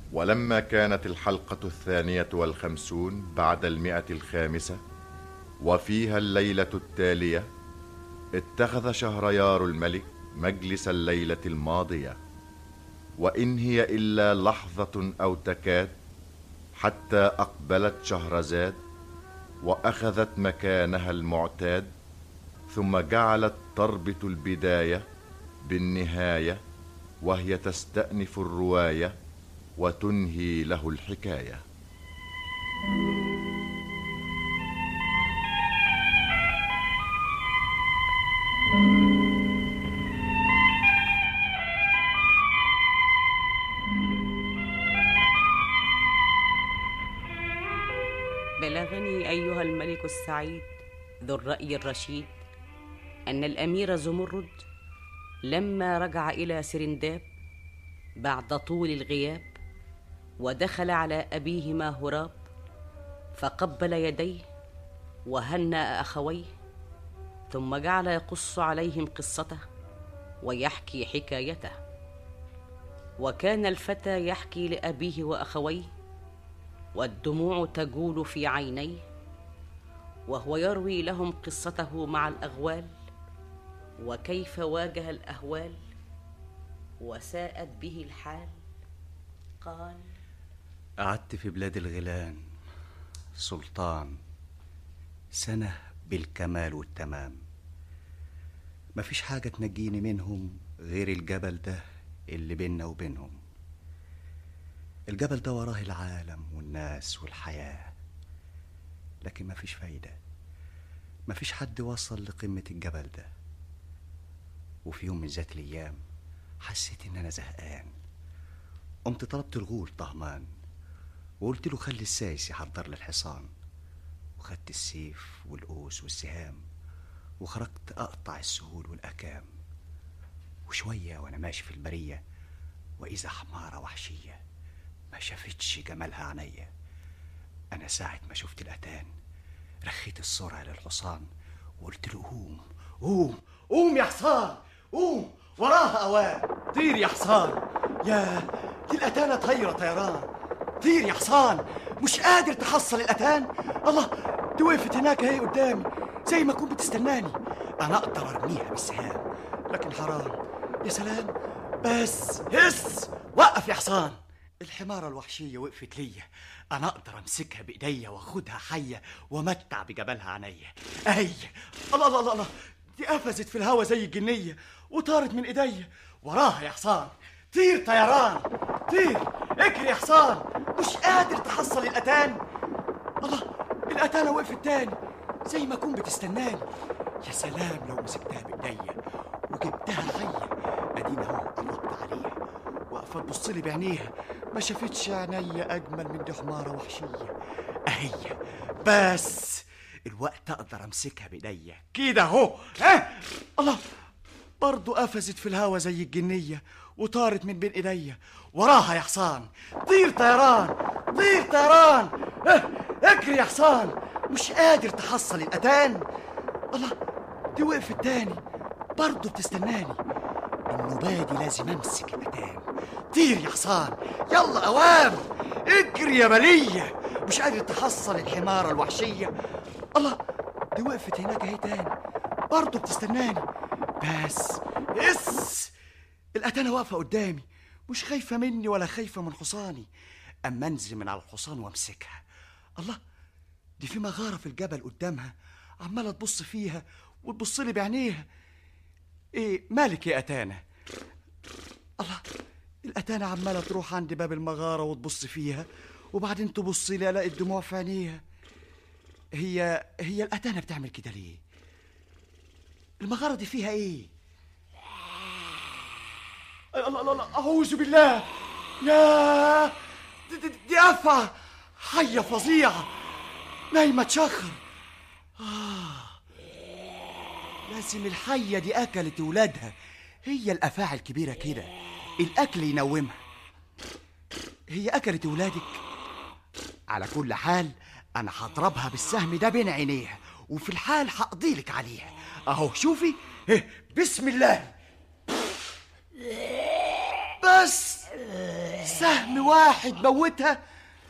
ولما كانت الحلقة الثانية والخمسون بعد المئة الخامسة وفيها الليلة التالية اتخذ شهريار الملك مجلس الليلة الماضية وإن هي إلا لحظة أو تكاد حتى أقبلت شهرزاد وأخذت مكانها المعتاد ثم جعلت تربط البداية بالنهاية وهي تستأنف الرواية وتنهي له الحكايه بلغني ايها الملك السعيد ذو الراي الرشيد ان الامير زمرد لما رجع الى سرنداب بعد طول الغياب ودخل على ابيهما هراب فقبل يديه وهنا اخويه ثم جعل يقص عليهم قصته ويحكي حكايته وكان الفتى يحكي لابيه واخويه والدموع تجول في عينيه وهو يروي لهم قصته مع الاغوال وكيف واجه الاهوال وساءت به الحال قال قعدت في بلاد الغيلان سلطان سنة بالكمال والتمام مفيش حاجة تنجيني منهم غير الجبل ده اللي بيننا وبينهم الجبل ده وراه العالم والناس والحياة لكن مفيش فايدة مفيش حد وصل لقمة الجبل ده وفي يوم من ذات الأيام حسيت إن أنا زهقان قمت طلبت الغول طهمان وقلت له خلي السايس يحضر لي الحصان وخدت السيف والقوس والسهام وخرجت أقطع السهول والأكام وشوية وأنا ماشي في البرية وإذا حمارة وحشية ما شافتش جمالها عينيا أنا ساعة ما شفت الأتان رخيت السرعة للحصان وقلت له قوم قوم قوم يا حصان قوم وراها أوان طير يا حصان يا دي الأتانة طايرة طيران طير يا حصان مش قادر تحصل الأتان الله دي وقفت هناك اهي قدامي زي ما كنت بتستناني أنا أقدر أرميها بالسهام لكن حرام يا سلام بس هس وقف يا حصان الحمارة الوحشية وقفت ليا أنا أقدر أمسكها بإيديا وأخدها حية وأمتع بجمالها عينيا أهي الله الله الله الله دي قفزت في الهوا زي الجنية وطارت من إيديا وراها يا حصان طير طيران طير اجري يا حصان مش قادر تحصل الأتان الله الأتانة وقفت تاني زي ما أكون بتستناني يا سلام لو مسكتها بإيديا وجبتها حية أدينا أهو قربت عليها واقفة تبص لي بعينيها ما شافتش عينيا أجمل من دي حمارة وحشية أهي بس الوقت أقدر أمسكها بإيديا كده أهو ها الله برضه قفزت في الهوا زي الجنية وطارت من بين ايديا وراها يا حصان طير طيران طير طيران اه اجري يا حصان مش قادر تحصل الأتان الله دي وقفت تاني برضه بتستناني النوبة دي لازم امسك الأتان طير يا حصان يلا اوام اجري يا بلية مش قادر تحصل الحمارة الوحشية الله دي وقفت هناك اهي تاني برضه بتستناني بس اس الأتانة واقفة قدامي مش خايفة مني ولا خايفة من حصاني أما أنزل من على الحصان وأمسكها الله دي في مغارة في الجبل قدامها عمالة تبص فيها وتبص لي بعينيها إيه مالك يا أتانة الله الأتانة عمالة تروح عند باب المغارة وتبص فيها وبعدين تبص لي ألاقي الدموع في عينيها هي هي الأتانة بتعمل كده ليه؟ المغارة دي فيها إيه؟ الله الله الله أعوذ بالله يا دي, دي, دي أفعى حية فظيعة نايمة تشخر آه. لازم الحية دي أكلت ولادها هي الأفاعي الكبيرة كده الأكل ينومها هي أكلت ولادك على كل حال أنا هضربها بالسهم ده بين عينيها وفي الحال هقضيلك عليها أهو شوفي بسم الله بس سهم واحد موتها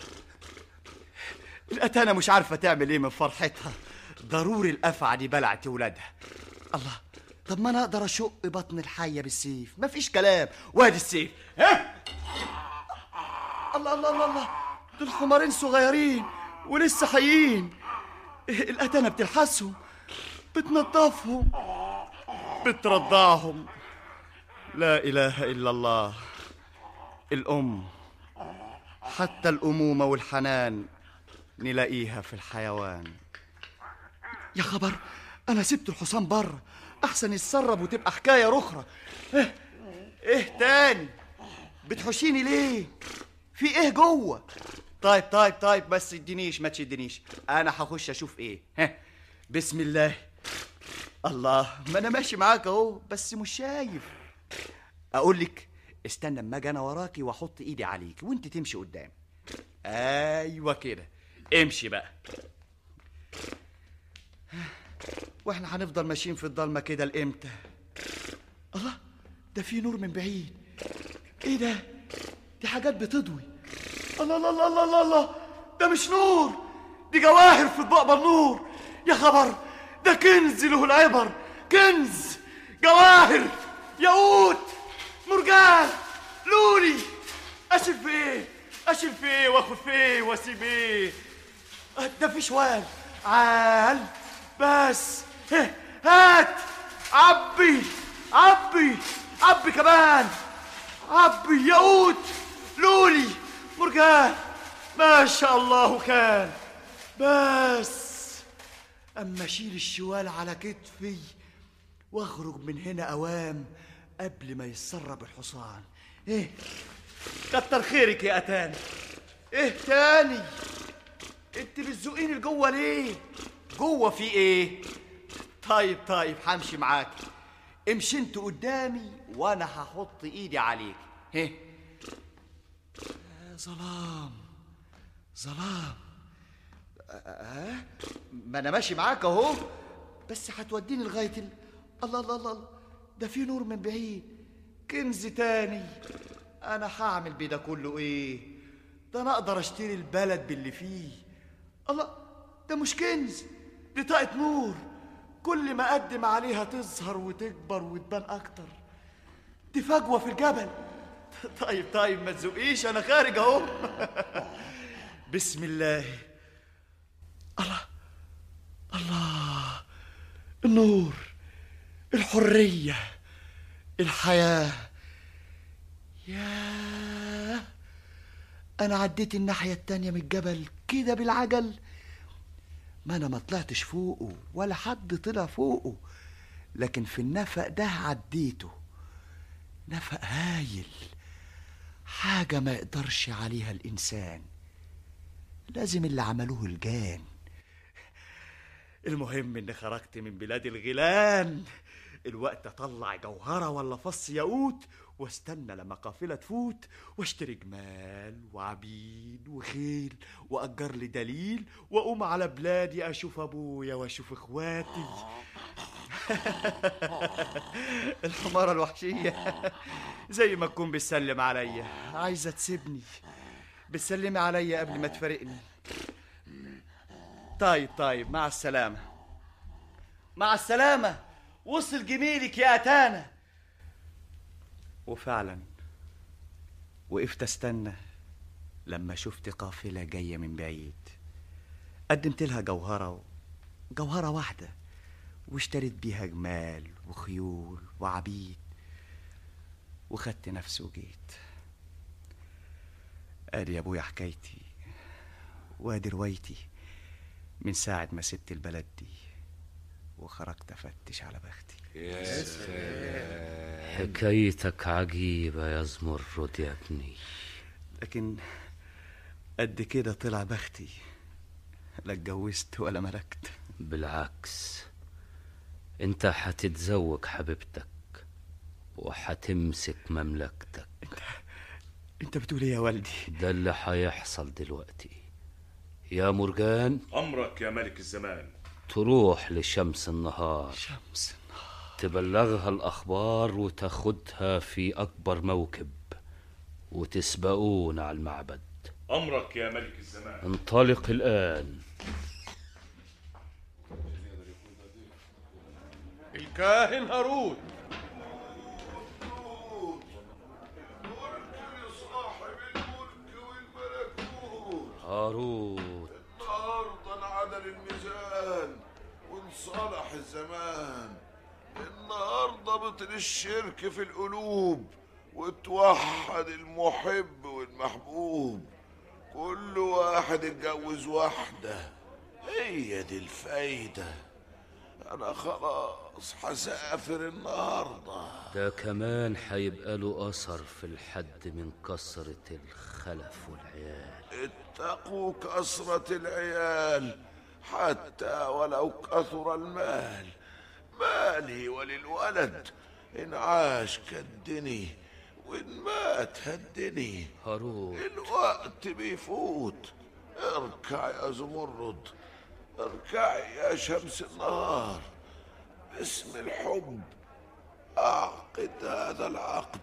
الأتانة مش عارفة تعمل ايه من فرحتها ضروري الأفعى دي بلعت ولادها الله طب ما انا اقدر اشق بطن الحية بالسيف مفيش كلام وادي السيف ها الله الله الله الله دول حمارين صغيرين ولسه حيين الأتانة بتلحسهم بتنضفهم بترضعهم لا إله إلا الله الأم حتى الأمومة والحنان نلاقيها في الحيوان يا خبر أنا سبت الحصان بره أحسن يتسرب وتبقى حكاية رخرة إيه, إيه تاني بتحشيني ليه في إيه جوه طيب طيب طيب بس ادينيش ما تشدنيش أنا هخش أشوف إيه ها بسم الله الله ما أنا ماشي معاك أهو بس مش شايف اقول لك استنى اما اجي انا وراكي واحط ايدي عليك وانت تمشي قدام ايوه كده امشي بقى واحنا هنفضل ماشيين في الضلمه كده لامتى الله ده في نور من بعيد ايه ده دي حاجات بتضوي الله الله الله الله الله, الله. ده مش نور دي جواهر في اطباق نور يا خبر ده كنز له العبر كنز جواهر ياقوت مرجان لولي اشيل في ايه اشيل في ايه واخد في ايه واسيب ايه ده في شوال عال بس هه، هات عبي عبي عبي كمان عبي ياقوت لولي مرجان ما شاء الله كان بس اما اشيل الشوال على كتفي واخرج من هنا اوام قبل ما يتسرب الحصان ايه كتر خيرك يا اتاني ايه تاني انت بتزقيني لجوه ليه جوه في ايه طيب طيب همشي معاك امشي انت قدامي وانا هحط ايدي عليك ايه يا ظلام ظلام أه؟ ما انا ماشي معاك اهو بس هتوديني لغايه ال... الله الله الله الله. ده في نور من بعيد كنز تاني انا هعمل بيه ده كله ايه ده انا اقدر اشتري البلد باللي فيه الله ده مش كنز دي طاقة نور كل ما اقدم عليها تظهر وتكبر وتبان اكتر دي فجوة في الجبل طيب طيب ما تزقيش انا خارج اهو بسم الله الله الله النور الحرية الحياة ياه أنا عديت الناحية التانية من الجبل كده بالعجل ما أنا ما طلعتش فوقه ولا حد طلع فوقه لكن في النفق ده عديته نفق هايل حاجة ما يقدرش عليها الإنسان لازم اللي عملوه الجان المهم اني خرجت من بلاد الغيلان الوقت اطلع جوهره ولا فص ياقوت واستنى لما قافله تفوت واشتري جمال وعبيد وخيل واجر لي دليل واقوم على بلادي اشوف ابويا واشوف اخواتي الحماره الوحشيه زي ما تكون بتسلم عليا عايزه تسيبني بتسلمي عليا قبل ما تفارقني طيب طيب مع السلامة مع السلامة وصل جميلك يا أتانا وفعلا وقفت استنى لما شفت قافلة جاية من بعيد قدمت لها جوهرة جوهرة واحدة واشتريت بيها جمال وخيول وعبيد وخدت نفسي وجيت ادي يا ابويا حكايتي وادي روايتي من ساعة ما سبت البلد دي وخرجت افتش على بختي حكايتك عجيبة يا زمرد يا ابني لكن قد كده طلع بختي لا اتجوزت ولا ملكت بالعكس انت حتتزوج حبيبتك وحتمسك مملكتك انت بتقول ايه يا والدي ده اللي حيحصل دلوقتي يا مرجان أمرك يا ملك الزمان تروح لشمس النهار شمس تبلغها الأخبار وتاخدها في أكبر موكب وتسبقون على المعبد أمرك يا ملك الزمان انطلق الآن الكاهن هارون هاروت النهارده انعدل الميزان وانصلح الزمان النهارده بطل الشرك في القلوب وتوحد المحب والمحبوب كل واحد اتجوز واحدة هي دي الفايدة أنا خلاص هسافر النهارده ده كمان هيبقى له أثر في الحد من كثرة الخلف والعيال اتقوا كثرة العيال حتى ولو كثر المال مالي وللولد إن عاش كدني وإن مات هدني هاروت الوقت بيفوت اركع يا زمرد اركعي يا شمس النهار باسم الحب أعقد هذا العقد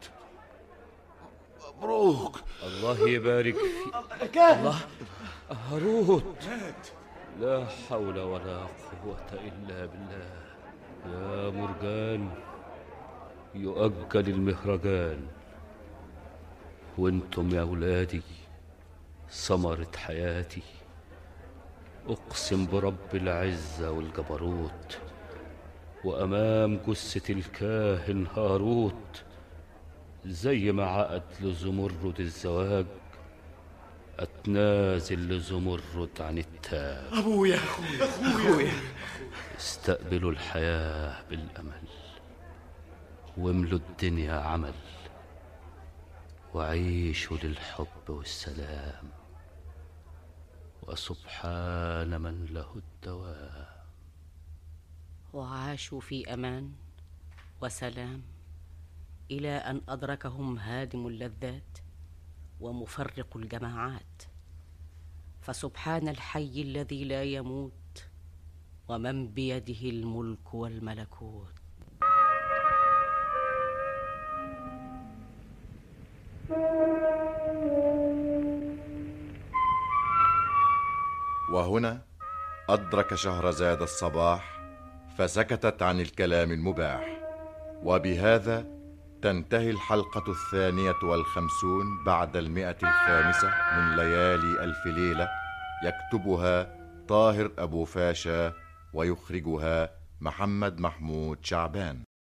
مبروك الله يبارك فيك الله هاروت لا حول ولا قوة إلا بالله يا مرجان يؤجل المهرجان وانتم يا أولادي ثمرة حياتي أقسم برب العزة والجبروت وأمام جثة الكاهن هاروت زي ما عقد لزمرد الزواج أتنازل لزمرد عن التاج ابويا اخويا استقبلوا الحياة بالأمل واملوا الدنيا عمل وعيشوا للحب والسلام وسبحان من له الدوام وعاشوا في امان وسلام الى ان ادركهم هادم اللذات ومفرق الجماعات فسبحان الحي الذي لا يموت ومن بيده الملك والملكوت وهنا أدرك شهرزاد الصباح فسكتت عن الكلام المباح وبهذا تنتهي الحلقة الثانية والخمسون بعد المئة الخامسة من ليالي ألف ليلة يكتبها طاهر أبو فاشا ويخرجها محمد محمود شعبان